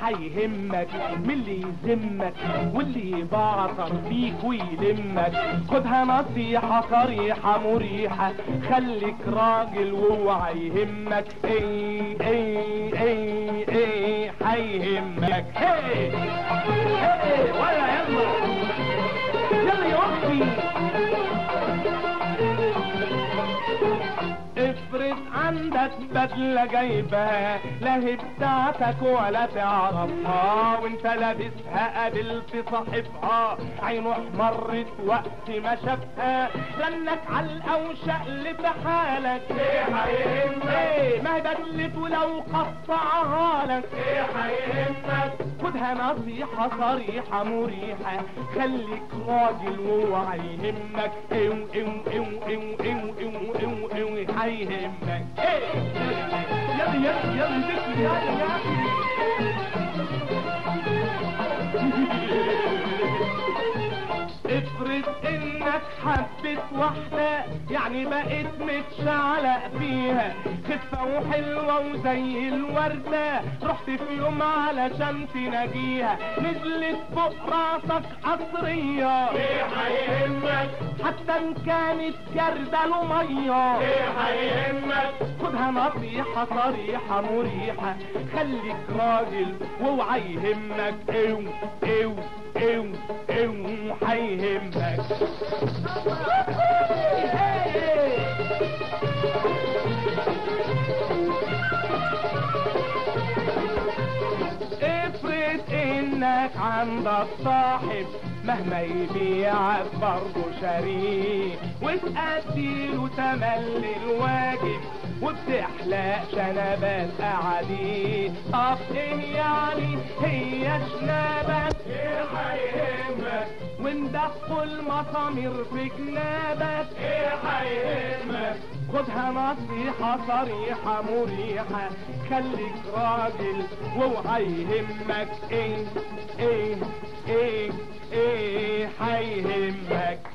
هيهمك من اللي يذمك واللي يبعثر فيك ويلمك خدها نصيحة صريحة مريحة خليك راجل واوعى يهمك ايه ايه ايه ايه هيهمك هي هي ولا يلا يلا يا اختي افرض عندك بدلة جايبها لا هي بتاعتك ولا تعرفها وانت لابسها قابلت صاحبها عينه احمرت وقت ما شافها رنك علقة وشقلب حالك ايه هيهمك ايه ما هي بدلت ولو قطعها لك ايه هيهمك خدها نصيحة صريحة مريحة خليك راجل واوعى يهمك ايو ايو ايو ايو ايو ايو ايو ايو هيهمك ايه يلا يلا يلا بك يلا يلا افرض انك حبيت واحدة يعني بقيت متشعلق فيها خفة وحلوة وزي الوردة رحت في يوم علشان تناجيها نزلت فوق راسك قصرية ايه هيهمك حتى ان كانت جردل مية ايه هيهمك خدها نصيحة صريحة مريحة خليك راجل واوعى يهمك ايو ايو ايو ايو هيهمك افرض انك عندك صاحب مهما يبيعك برضه شريه وتأديله تمل الواجب وبتحلق شنبات قعديه طب ايه يعني هي شنبات ايه هيهمك وندخل مسامير في جنابك ايه هيهمك خدها نصيحة صريحة مريحة خليك راجل واوعى يهمك ايه ايه ايه ايه هيهمك